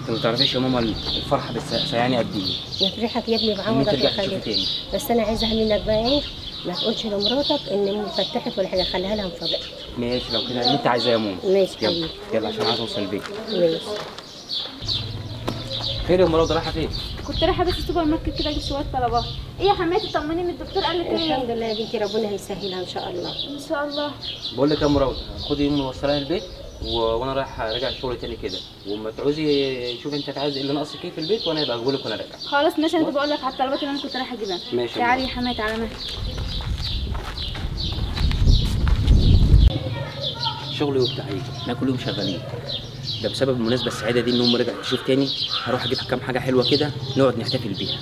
انت ما تعرفيش يا ماما الفرحه بس سيعني قد ايه يفرحك يا ابني ان بعوضك ترجع يا تشوفي خالد تاني بس انا عايزه منك بقى ايه ما تقولش لمراتك ان امي فتحت ولا حاجه خليها لها مفاجاه ماشي لو كده اللي انت عايزاه يا ماما ماشي يلا حبيبي يلا عشان عايز اوصل البيت ماشي خير يا ام روضه رايحه فين كنت رايحه بس السوبر ماركت كده اجيب شويه طلبات ايه يا حماتي طمنيني الدكتور قال لك ايه الحمد لله يا بنتي ربنا هيسهلها ان شاء الله ان شاء الله بقول لك يا ام روضه خدي امي وصلها البيت و... وانا رايح راجع الشغل تاني كده وما تعوزي شوفي انت عايز اللي ناقصك ايه في البيت وانا هبقى اقول لك وانا راجع خلاص ماشي انا بقول لك على الطلبات اللي انا كنت رايحه اجيبها ماشي يا تعالي ماما. يا حماتي على مهلك شغلي وبتاعي احنا كل يوم شغالين ده بسبب المناسبه السعيده دي ان امي رجعت تشوف تاني هروح اجيب كام حاجه حلوه كده نقعد نحتفل بيها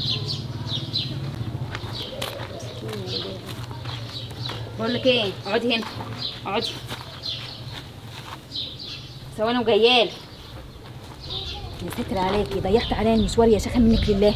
بقول لك ايه اقعدي هنا اقعدي ثواني وجيال يا ستر عليكي ضيعت عليا المشوار يا شيخه منك لله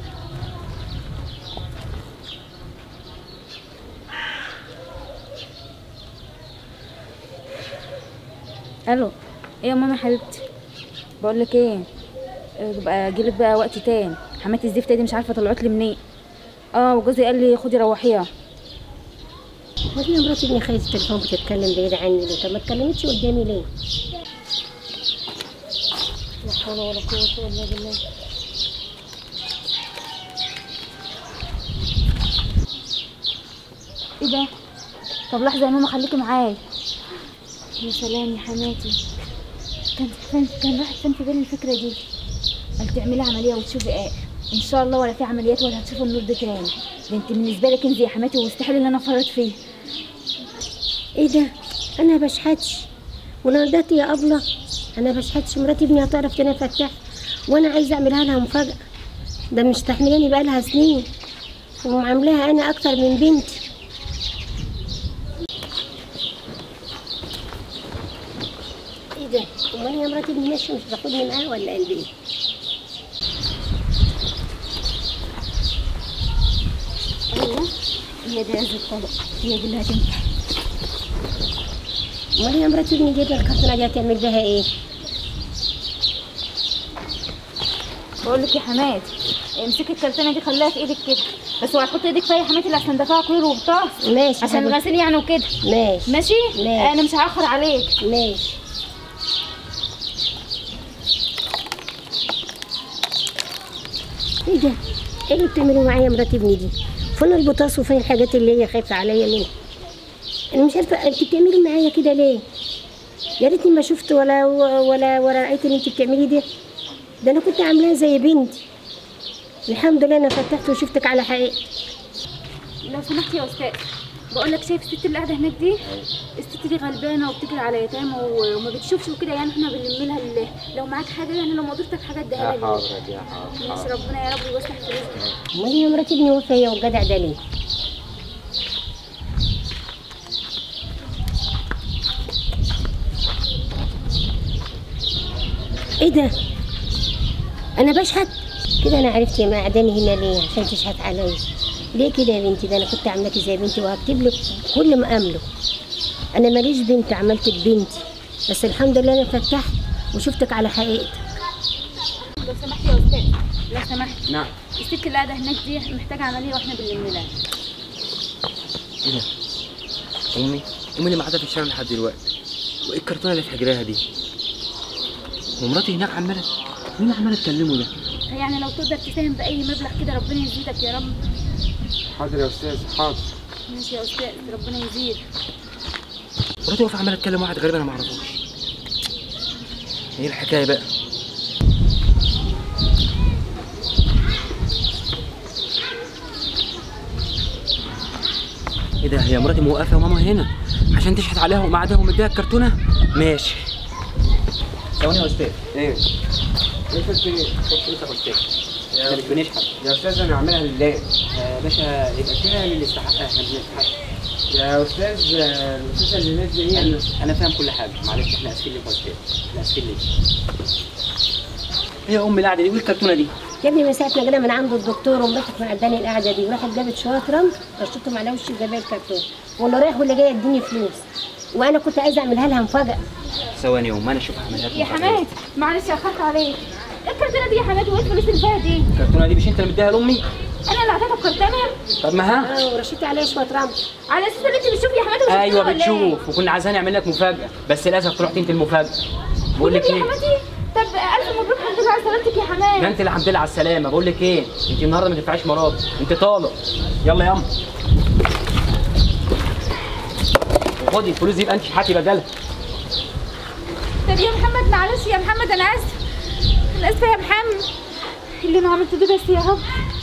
الو ايه يا ماما حبيبتي بقول لك ايه إيه، بقى اجيلك بقى وقت تاني حماتي الزفته دي مش عارفه طلعت لي منين اه وجوزي قال لي خدي روحيها ودي مراتي ابني خايفه التليفون بتتكلم بعيد عني ليه طب ما اتكلمتش قدامي ليه لا حول ولا قوه الا بالله ايه ده طب لحظه يا ماما خليكي معايا يا سلام يا حماتي كان فين كان راحت فين في بالي الفكره دي قال تعملي عمليه وتشوفي ايه ان شاء الله ولا في عمليات ولا هتشوفي النور ده تاني ده انت بالنسبه لك انت يا حماتي واستحيل ان انا افرط فيه ايه ده انا بشحتش ونادت يا ابله انا بشحتش مراتي ابني هتعرف تاني فتح وانا عايزه اعملها لها مفاجاه ده مستحملاني بقالها سنين وعاملاها انا اكتر من بنتي ايه ده امال يا مراتي ابني ماشيه مش تاخدني معاها ولا ايه البيت ايوه هي دي عز الطلاق هي دي اللي هتنفع امال يا مراتي ابني جايبه الكرتونه دي هتعمل بيها ايه بقول لك يا حماتي امسكي الكرتونه دي خليها في ايدك كده بس اوعي تحطي ايدك فيها يا حماتي لحسن ده فيها كوير وبطاس ماشي عشان حبيبتي. الغسيل يعني وكده ماشي ماشي ماشي. انا مش هاخر عليك ماشي ايه ده؟ ايه اللي بتعملوا معايا مرات ابني دي؟ فين البطاس وفين الحاجات اللي هي خايفة عليا منها؟ انا مش عارفة انت بتعملي معايا كده ليه؟ يا ريتني ما شفت ولا ولا ولا رأيت اللي انت بتعمليه ده ده انا كنت عاملاها زي بنتي الحمد لله انا فتحت وشفتك على حقيقتك لو سمحت يا استاذ بقول لك شايف الست اللي قاعده هناك دي الست دي غلبانه وبتجري على يتامى و- وما بتشوفش وكده يعني احنا بنلم لها ال- لو معاك حاجه يعني لو مقدرتك حاجه اديها لها يا حاضر ماشي ربنا يا رب يوسع في رزقك امال يا مرات ابني واقفة هي والجدع ده ليه؟ ايه ده؟ انا بشحت كده انا عرفت يا ما قعداني هنا ليه عشان تشحت عليا ليه كده يا بنتي ده انا كنت عاملاكي زي بنتي وهكتب لك كل ما املك انا ماليش بنت عملتك بنتي بس الحمد لله انا فتحت وشفتك على حقيقتك لو سمحت يا استاذ لو سمحت نعم الست اللي قاعده هناك دي محتاجه عمليه واحنا بنلم لها ايه ده امي امي اللي قاعده في الشارع لحد دلوقتي وايه الكرتونه اللي في حجرها دي ومراتي هناك عماله مين عماله تكلمه ده يعني لو تقدر تساهم باي مبلغ كده ربنا يزيدك يا رب حاضر يا استاذ حاضر ماشي يا استاذ ربنا يزيد مراتي واقفه عماله تكلم واحد غريب انا ما اعرفوش ايه الحكايه بقى ايه ده هي مراتي موقفه وماما هنا عشان تشحت عليها ومعادها ومديها الكرتونه ماشي ثواني يا استاذ ايه ليش ايه خد فلوسك يا استاذ احنا مش بنشحت يا استاذ انا عاملها لله يا باشا يبقى فيها اللي يستحقها احنا بنستحق يا استاذ آه، الاستاذه اللي نازله دي انا انا فاهم كل حاجه معلش احنا اسفين لك يا استاذ احنا اسفين لك ايه يا ام القعده دي والكرتونه دي يا ابني من ساعة ما جينا من عند الدكتور ومراتك معداني القعدة دي وراحت جابت شوية رمل رشتهم على وشي وجابها الكرتون واللي رايح واللي جاي يديني فلوس وانا كنت عايزة اعملها لها مفاجأة ثواني يا ام انا اشوف هعملها لكم يا مفاجأة. حماتي معلش اخدت عليك ايه الكرتونه دي يا حماتي وايه الفلوس اللي فيها دي الكرتونه دي مش انت اللي مديها لامي انا اللي اعطيتها بكرتونه طب ما ها اه ورشيت عليه شويه رمل على اساس ان انت بتشوفي يا حماتي وشفتيها ايوه ولا إيه؟ بتشوف وكنا عايزين نعمل لك مفاجاه بس للاسف رحت انت المفاجاه بقول لك والنبي ايه يا حماتي طب الف مبروك الحمد لله على سلامتك يا ده حماتي انت اللي الحمد لله على السلامه بقول لك ايه انت النهارده ما تنفعيش مراتي انت طالق يلا يا ام خدي الفلوس دي يبقى انت حاتي بدلها طب يا محمد معلش يا محمد انا اسف انا اسفه يا محمد اللي انا عملته ده بس يا رب